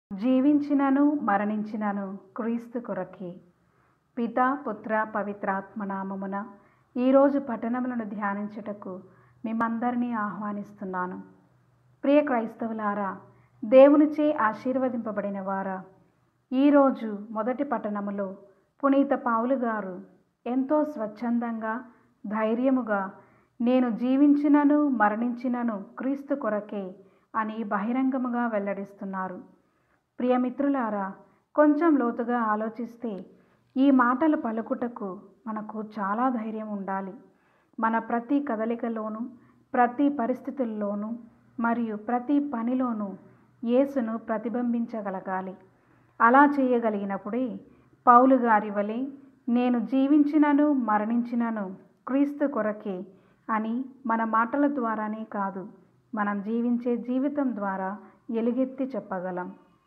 జీవించినను మరణించినను క్రీస్తు కొరకే పిత పుత్ర పవిత్రాత్మ నామమున ఈరోజు పట్టణములను ధ్యానించుటకు మిమ్మందరినీ ఆహ్వానిస్తున్నాను ప్రియ క్రైస్తవులారా దేవునిచే ఆశీర్వదింపబడిన వారా ఈరోజు మొదటి పట్టణములో పునీత పావులు గారు ఎంతో స్వచ్ఛందంగా ధైర్యముగా నేను జీవించినను మరణించినను క్రీస్తు కొరకే అని బహిరంగముగా వెల్లడిస్తున్నారు ప్రియమిత్రులారా కొంచెం లోతుగా ఆలోచిస్తే ఈ మాటలు పలుకుటకు మనకు చాలా ధైర్యం ఉండాలి మన ప్రతి కదలికలోనూ ప్రతి పరిస్థితుల్లోనూ మరియు ప్రతి పనిలోనూ యేసును ప్రతిబింబించగలగాలి అలా చేయగలిగినప్పుడే పౌలు గారి వలె నేను జీవించినను మరణించినను క్రీస్తు కొరకే అని మన మాటల ద్వారానే కాదు మనం జీవించే జీవితం ద్వారా ఎలుగెత్తి చెప్పగలం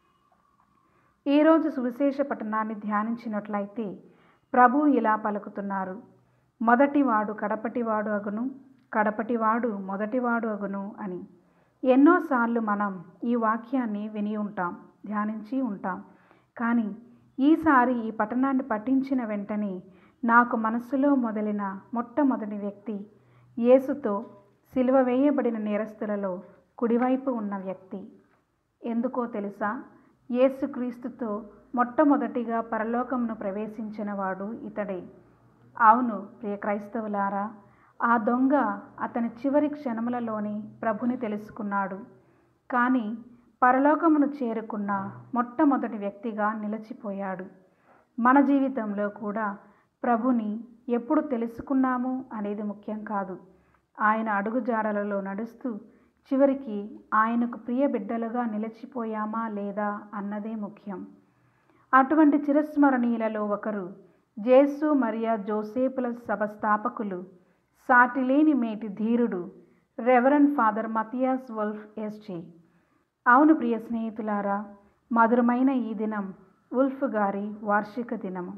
ఈరోజు సువిశేష పట్టణాన్ని ధ్యానించినట్లయితే ప్రభు ఇలా పలుకుతున్నారు మొదటివాడు కడపటివాడు అగును కడపటివాడు మొదటివాడు అగును అని ఎన్నోసార్లు మనం ఈ వాక్యాన్ని విని ఉంటాం ధ్యానించి ఉంటాం కానీ ఈసారి ఈ పట్టణాన్ని పఠించిన వెంటనే నాకు మనస్సులో మొదలైన మొట్టమొదటి వ్యక్తి యేసుతో సిలువ వేయబడిన నేరస్తులలో కుడివైపు ఉన్న వ్యక్తి ఎందుకో తెలుసా యేసుక్రీస్తుతో మొట్టమొదటిగా పరలోకమును ప్రవేశించిన వాడు ఇతడే అవును ప్రియ క్రైస్తవులారా ఆ దొంగ అతని చివరి క్షణములలోని ప్రభుని తెలుసుకున్నాడు కానీ పరలోకమును చేరుకున్న మొట్టమొదటి వ్యక్తిగా నిలిచిపోయాడు మన జీవితంలో కూడా ప్రభుని ఎప్పుడు తెలుసుకున్నాము అనేది ముఖ్యం కాదు ఆయన అడుగుజాడలలో నడుస్తూ చివరికి ఆయనకు ప్రియ బిడ్డలుగా నిలిచిపోయామా లేదా అన్నదే ముఖ్యం అటువంటి చిరస్మరణీయులలో ఒకరు జేసు మరియా జోసేపుల సభ స్థాపకులు సాటిలేని మేటి ధీరుడు reverend father Mathias Wolff SJ అవును ప్రియ స్నేహితులారా మధురమైన ఈ దినం ఉల్ఫ్ గారి వార్షిక దినము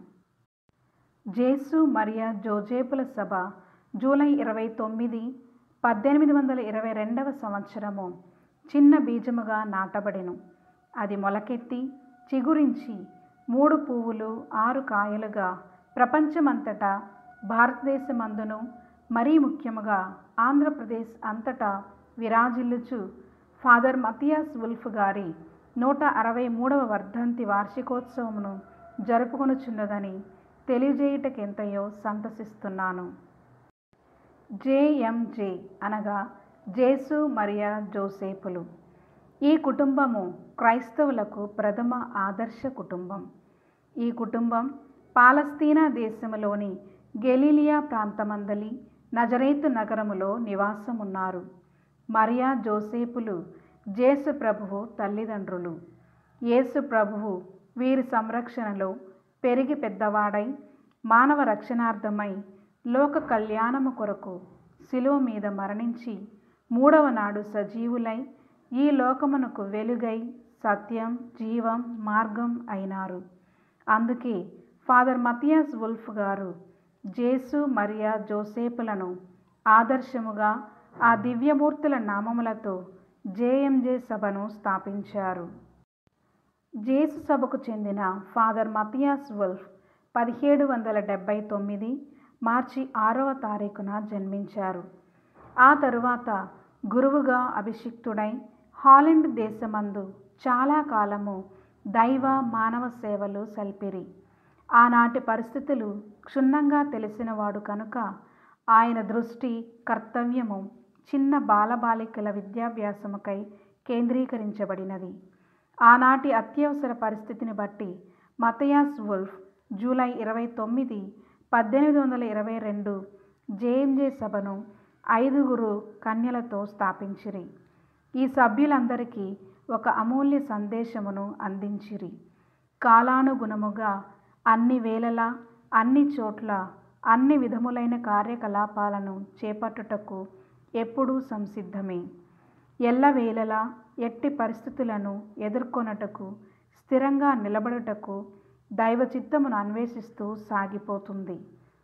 జేసు మరియా జోజేపుల సభ జూలై ఇరవై తొమ్మిది పద్దెనిమిది వందల ఇరవై రెండవ సంవత్సరము చిన్న బీజముగా నాటబడెను అది మొలకెత్తి చిగురించి మూడు పువ్వులు ఆరు కాయలుగా ప్రపంచమంతటా భారతదేశమందును మరీ ముఖ్యముగా ఆంధ్రప్రదేశ్ అంతటా విరాజిల్లుచు ఫాదర్ మతియాస్ ఉల్ఫ్ గారి నూట అరవై మూడవ వర్ధంతి వార్షికోత్సవమును జరుపుకొనుచున్నదని తెలియజేయుటకెంతయో సంతసిస్తున్నాను జేఎంజే అనగా జేసు మరియా జోసేపులు ఈ కుటుంబము క్రైస్తవులకు ప్రథమ ఆదర్శ కుటుంబం ఈ కుటుంబం పాలస్తీనా దేశములోని గెలీలియా ప్రాంతమందలి నజరేతు నగరములో నివాసమున్నారు మరియా జోసేపులు జేసు ప్రభువు తల్లిదండ్రులు యేసు ప్రభువు వీరి సంరక్షణలో పెరిగి పెద్దవాడై మానవ రక్షణార్థమై లోక కళ్యాణము కొరకు శిలువ మీద మరణించి మూడవ నాడు సజీవులై ఈ లోకమునకు వెలుగై సత్యం జీవం మార్గం అయినారు అందుకే ఫాదర్ మతియాస్ వుల్ఫ్ గారు జేసు మరియా జోసేపులను ఆదర్శముగా ఆ దివ్యమూర్తుల నామములతో జేఎంజే సభను స్థాపించారు జేసు సభకు చెందిన ఫాదర్ మతియాస్ వుల్ఫ్ పదిహేడు వందల డెబ్భై తొమ్మిది మార్చి ఆరవ తారీఖున జన్మించారు ఆ తరువాత గురువుగా అభిషిక్తుడై హాలండ్ దేశమందు చాలా కాలము దైవ మానవ సేవలు సల్పిరి ఆనాటి పరిస్థితులు క్షుణ్ణంగా తెలిసినవాడు కనుక ఆయన దృష్టి కర్తవ్యము చిన్న బాలబాలికల విద్యాభ్యాసముకై కేంద్రీకరించబడినది ఆనాటి అత్యవసర పరిస్థితిని బట్టి మతయాస్ వుల్ఫ్ జూలై ఇరవై తొమ్మిది పద్దెనిమిది వందల ఇరవై రెండు జేఎంజే సభను ఐదుగురు కన్యలతో స్థాపించిరి ఈ సభ్యులందరికీ ఒక అమూల్య సందేశమును అందించిరి కాలానుగుణముగా అన్ని వేళలా అన్ని చోట్ల అన్ని విధములైన కార్యకలాపాలను చేపట్టుటకు ఎప్పుడూ సంసిద్ధమే ఎల్లవేళలా ఎట్టి పరిస్థితులను ఎదుర్కొనుటకు స్థిరంగా నిలబడుటకు దైవ చిత్తమును అన్వేషిస్తూ సాగిపోతుంది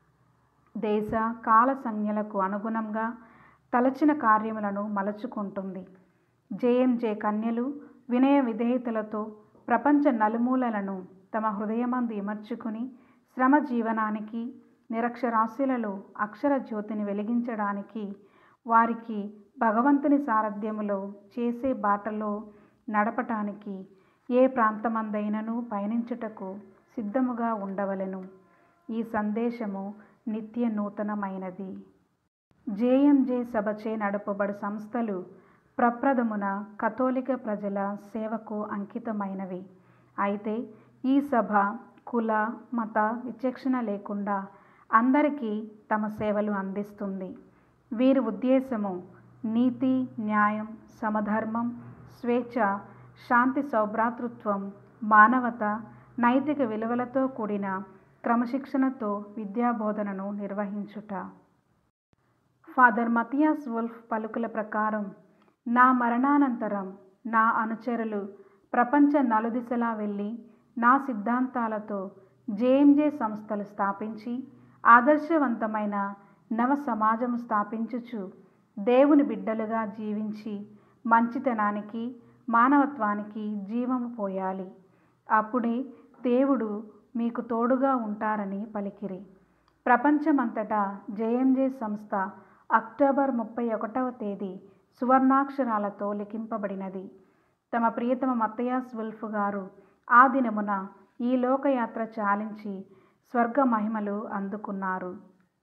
దేశ కాల సంజ్ఞలకు అనుగుణంగా తలచిన కార్యములను మలచుకుంటుంది జేఎంజే కన్యలు వినయ విధేయతలతో ప్రపంచ నలుమూలలను తమ హృదయమందు ఇమర్చుకుని శ్రమ జీవనానికి నిరక్షరాస్యులలో అక్షర జ్యోతిని వెలిగించడానికి వారికి భగవంతుని సారథ్యములో చేసే బాటలో నడపటానికి ఏ ప్రాంతమందైనను పయనించుటకు సిద్ధముగా ఉండవలెను ఈ సందేశము నిత్య నూతనమైనది జేఎంజే సభచే నడపబడు సంస్థలు ప్రప్రథమున కథోలిక ప్రజల సేవకు అంకితమైనవి అయితే ఈ సభ కుల మత విచక్షణ లేకుండా అందరికీ తమ సేవలు అందిస్తుంది వీరి ఉద్దేశము నీతి న్యాయం సమధర్మం స్వేచ్ఛ శాంతి సౌభ్రాతృత్వం మానవత నైతిక విలువలతో కూడిన క్రమశిక్షణతో విద్యాబోధనను నిర్వహించుట ఫాదర్ మతియాస్ వుల్ఫ్ పలుకుల ప్రకారం నా మరణానంతరం నా అనుచరులు ప్రపంచ నలుదిశలా వెళ్ళి నా సిద్ధాంతాలతో జేఎంజే సంస్థలు స్థాపించి ఆదర్శవంతమైన నవ సమాజం స్థాపించుచు దేవుని బిడ్డలుగా జీవించి మంచితనానికి మానవత్వానికి జీవము పోయాలి అప్పుడే దేవుడు మీకు తోడుగా ఉంటారని పలికిరి ప్రపంచమంతటా జేఎంజే సంస్థ అక్టోబర్ ముప్పై ఒకటవ తేదీ సువర్ణాక్షరాలతో లిఖింపబడినది తమ ప్రియతమ మత్తయాస్ వుల్ఫ్ గారు ఆ దినమున ఈ లోకయాత్ర చాలించి స్వర్గ మహిమలు అందుకున్నారు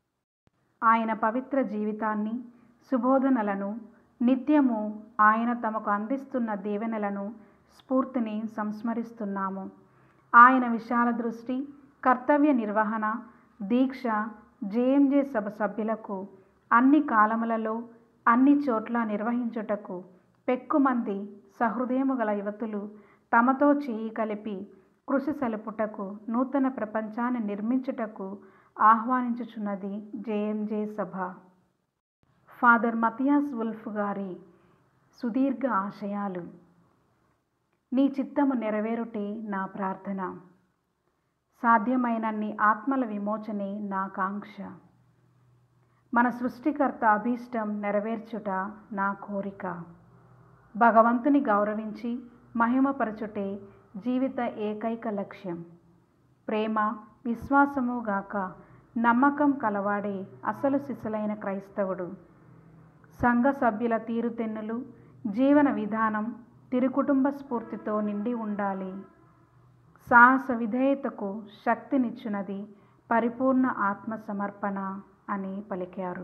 ఆయన పవిత్ర జీవితాన్ని సుబోధనలను నిత్యము ఆయన తమకు అందిస్తున్న దీవెనలను స్ఫూర్తిని సంస్మరిస్తున్నాము ఆయన విశాల దృష్టి కర్తవ్య నిర్వహణ దీక్ష జేఎంజే సభ సభ్యులకు అన్ని కాలములలో అన్ని చోట్ల నిర్వహించుటకు పెక్కుమంది సహృదయము గల యువతులు తమతో చేయి కలిపి కృషి సలుపుటకు నూతన ప్రపంచాన్ని నిర్మించుటకు ఆహ్వానించుచున్నది జేఎంజే సభ ఫాదర్ మతియాస్ వుల్ఫ్ గారి సుదీర్ఘ ఆశయాలు నీ చిత్తము నెరవేరుటే నా ప్రార్థన సాధ్యమైనన్ని ఆత్మల విమోచనే నా కాంక్ష మన సృష్టికర్త అభీష్టం నెరవేర్చుట నా కోరిక భగవంతుని గౌరవించి మహిమపరచుటే జీవిత ఏకైక లక్ష్యం ప్రేమ విశ్వాసము గాక నమ్మకం కలవాడే అసలు సిసలైన క్రైస్తవుడు సంఘ సభ్యుల తీరుతెన్నులు జీవన విధానం తిరుకుటుంబ స్ఫూర్తితో నిండి ఉండాలి సాహస విధేయతకు శక్తినిచ్చునది పరిపూర్ణ ఆత్మ సమర్పణ అని పలికారు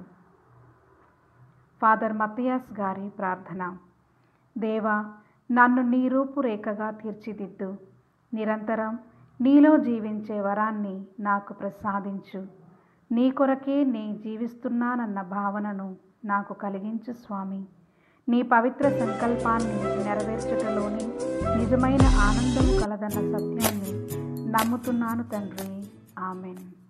ఫాదర్ మతియాస్ గారి ప్రార్థన దేవా నన్ను నీ రూపురేఖగా తీర్చిదిద్దు నిరంతరం నీలో జీవించే వరాన్ని నాకు ప్రసాదించు నీ కొరకే నీ జీవిస్తున్నానన్న భావనను నాకు కలిగించు స్వామి నీ పవిత్ర సంకల్పాన్ని నెరవేర్చుటలోని నిజమైన ఆనందం కలదన్న సత్యాన్ని నమ్ముతున్నాను తండ్రి ఆమెన్